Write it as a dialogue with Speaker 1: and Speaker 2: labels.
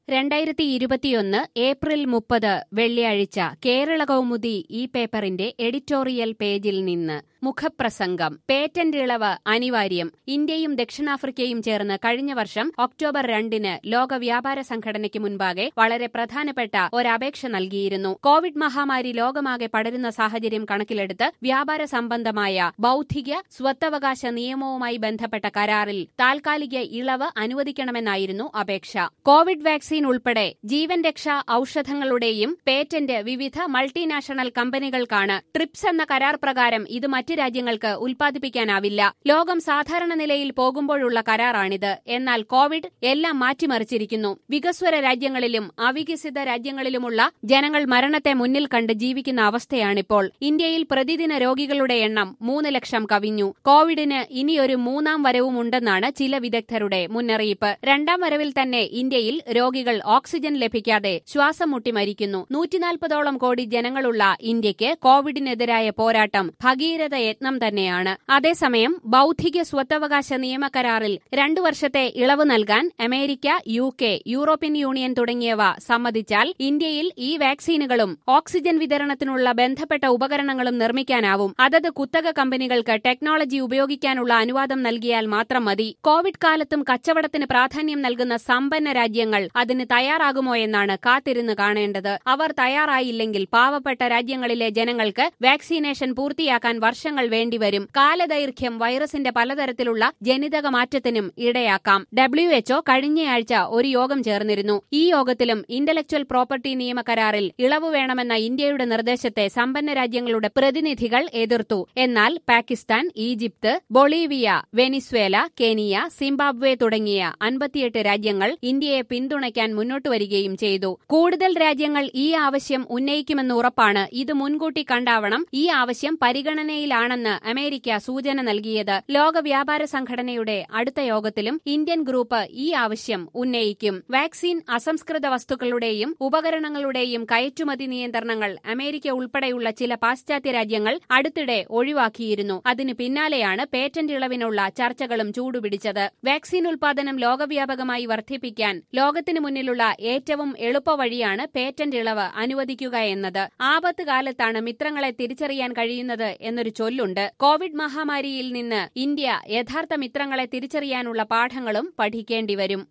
Speaker 1: രണ്ടായിരത്തി ഇരുപത്തിയൊന്ന് ഏപ്രിൽ മുപ്പത് വെള്ളിയാഴ്ച കേരള കൗമുദി ഈ പേപ്പറിന്റെ എഡിറ്റോറിയൽ പേജിൽ നിന്ന് മുഖപ്രസംഗം പേറ്റന്റ് ഇളവ് അനിവാര്യം ഇന്ത്യയും ദക്ഷിണാഫ്രിക്കയും ചേർന്ന് കഴിഞ്ഞ വർഷം ഒക്ടോബർ രണ്ടിന് ലോക വ്യാപാര സംഘടനയ്ക്ക് മുൻപാകെ വളരെ പ്രധാനപ്പെട്ട ഒരപേക്ഷ നൽകിയിരുന്നു കോവിഡ് മഹാമാരി ലോകമാകെ പടരുന്ന സാഹചര്യം കണക്കിലെടുത്ത് വ്യാപാര സംബന്ധമായ ബൌദ്ധിക സ്വത്തവകാശ നിയമവുമായി ബന്ധപ്പെട്ട കരാറിൽ താൽക്കാലിക ഇളവ് അനുവദിക്കണമെന്നായിരുന്നു അപേക്ഷ കോവിഡ് വാക്സിൻ ഉൾപ്പെടെ ജീവൻ രക്ഷാ ഔഷധങ്ങളുടെയും പേറ്റന്റ് വിവിധ മൾട്ടിനാഷണൽ കമ്പനികൾക്കാണ് ട്രിപ്സ് എന്ന കരാർ പ്രകാരം ഇത് മറ്റ് രാജ്യങ്ങൾക്ക് ഉൽപ്പാദിപ്പിക്കാനാവില്ല ലോകം സാധാരണ നിലയിൽ പോകുമ്പോഴുള്ള കരാറാണിത് എന്നാൽ കോവിഡ് എല്ലാം മാറ്റിമറിച്ചിരിക്കുന്നു വികസ്വര രാജ്യങ്ങളിലും അവികസിത രാജ്യങ്ങളിലുമുള്ള ജനങ്ങൾ മരണത്തെ മുന്നിൽ കണ്ട് ജീവിക്കുന്ന അവസ്ഥയാണിപ്പോൾ ഇന്ത്യയിൽ പ്രതിദിന രോഗികളുടെ എണ്ണം മൂന്ന് ലക്ഷം കവിഞ്ഞു കോവിഡിന് ഇനിയൊരു മൂന്നാം വരവുമുണ്ടെന്നാണ് ചില വിദഗ്ധരുടെ മുന്നറിയിപ്പ് രണ്ടാം വരവിൽ തന്നെ ഇന്ത്യയിൽ രോഗികൾ ഓക്സിജൻ ലഭിക്കാതെ ശ്വാസം മുട്ടി മരിക്കുന്നു നൂറ്റിനാൽപ്പതോളം കോടി ജനങ്ങളുള്ള ഇന്ത്യക്ക് കോവിഡിനെതിരായ പോരാട്ടം ഭഗീരഥ യത്നം തന്നെയാണ് അതേസമയം ബൌദ്ധിക സ്വത്തവകാശ നിയമകരാറിൽ രണ്ടു വർഷത്തെ ഇളവ് നൽകാൻ America U K European Union തുടങ്ങിയവ സമ്മതിച്ചാൽ ഇന്ത്യയിൽ ഈ വാക്സിനുകളും ഓക്സിജൻ വിതരണത്തിനുള്ള ബന്ധപ്പെട്ട ഉപകരണങ്ങളും നിർമ്മിക്കാനാവും അതത് കുത്തക കമ്പനികൾക്ക് ടെക്നോളജി ഉപയോഗിക്കാനുള്ള അനുവാദം നൽകിയാൽ മാത്രം മതി കോവിഡ് കാലത്തും കച്ചവടത്തിന് പ്രാധാന്യം നൽകുന്ന സമ്പന്ന രാജ്യങ്ങൾ അതിന് തയ്യാറാകുമോ എന്നാണ് കാത്തിരുന്ന് കാണേണ്ടത് അവർ തയ്യാറായില്ലെങ്കിൽ പാവപ്പെട്ട രാജ്യങ്ങളിലെ ജനങ്ങൾക്ക് വാക്സിനേഷൻ പൂർത്തിയാക്കാൻ വർഷങ്ങൾ വേണ്ടിവരും കാലദൈർഘ്യം വൈറസിന്റെ പലതരത്തിലുള്ള ജനിതക മാറ്റത്തിനും ഇടയാക്കാം ഡബ്ല്യു എച്ച്ഒ കഴിഞ്ഞയാഴ്ച ഒരു യോഗം ചേർന്നിരുന്നു ഈ യോഗത്തിലും ഇന്റലക്ച്വൽ പ്രോപ്പർട്ടി നിയമ കരാറിൽ ഇളവ് വേണമെന്ന ഇന്ത്യയുടെ നിർദ്ദേശത്തെ സമ്പന്ന രാജ്യങ്ങളുടെ പ്രതിനിധികൾ എതിർത്തു എന്നാൽ Pakistan Egypt Bolivia Venezuela Kenya Zimbabwe തുടങ്ങിയ അൻപത്തിയെട്ട് രാജ്യങ്ങൾ ഇന്ത്യയെ പിന്തുണയ്ക്കാൻ മുന്നോട്ട് വരികയും ചെയ്തു കൂടുതൽ രാജ്യങ്ങൾ ഈ ആവശ്യം ഉന്നയിക്കുമെന്ന് ഉറപ്പാണ് ഇത് മുൻകൂട്ടി കണ്ടാവണം ഈ ആവശ്യം പരിഗണനയിലാണെന്ന് അമേരിക്ക സൂചന നൽകിയത് ലോക വ്യാപാര സംഘടനയുടെ അടുത്ത യോഗത്തിലും ഇന്ത്യൻ ഗ്രൂപ്പ് ഈ ആവശ്യം ഉന്നയിക്കും വാക്സിൻ അസംസ്കൃത വസ്തുക്കളുടെയും ഉപകരണങ്ങളുടെയും കയറ്റുമതി നിയന്ത്രണങ്ങൾ അമേരിക്ക ഉൾപ്പെടെയുള്ള ചില പാശ്ചാത്യ രാജ്യങ്ങൾ അടുത്തിടെ ഒഴിവാക്കിയിരുന്നു അതിന് പിന്നാലെയാണ് പേറ്റന്റ് ഇളവിനുള്ള ചർച്ചകളും ചൂടുപിടിച്ചത് വാക്സിൻ ഉൽപാദനം ലോകവ്യാപകമായി വർദ്ധിപ്പിക്കാൻ ലോകത്തിനു മുന്നിലുള്ള ഏറ്റവും എളുപ്പവഴിയാണ് പേറ്റന്റ് ഇളവ് അനുവദിക്കുക എന്നത് ആപത്ത് കാലത്താണ് മിത്രങ്ങളെ തിരിച്ചറിയാൻ കഴിയുന്നത് എന്നൊരു ചൊല്ലുണ്ട് കോവിഡ് മഹാമാരിയിൽ നിന്ന് ഇന്ത്യ യഥാർത്ഥ മിത്രങ്ങളെ തിരിച്ചറിയാനുള്ള പാഠങ്ങളും പഠിക്കേണ്ടിവരും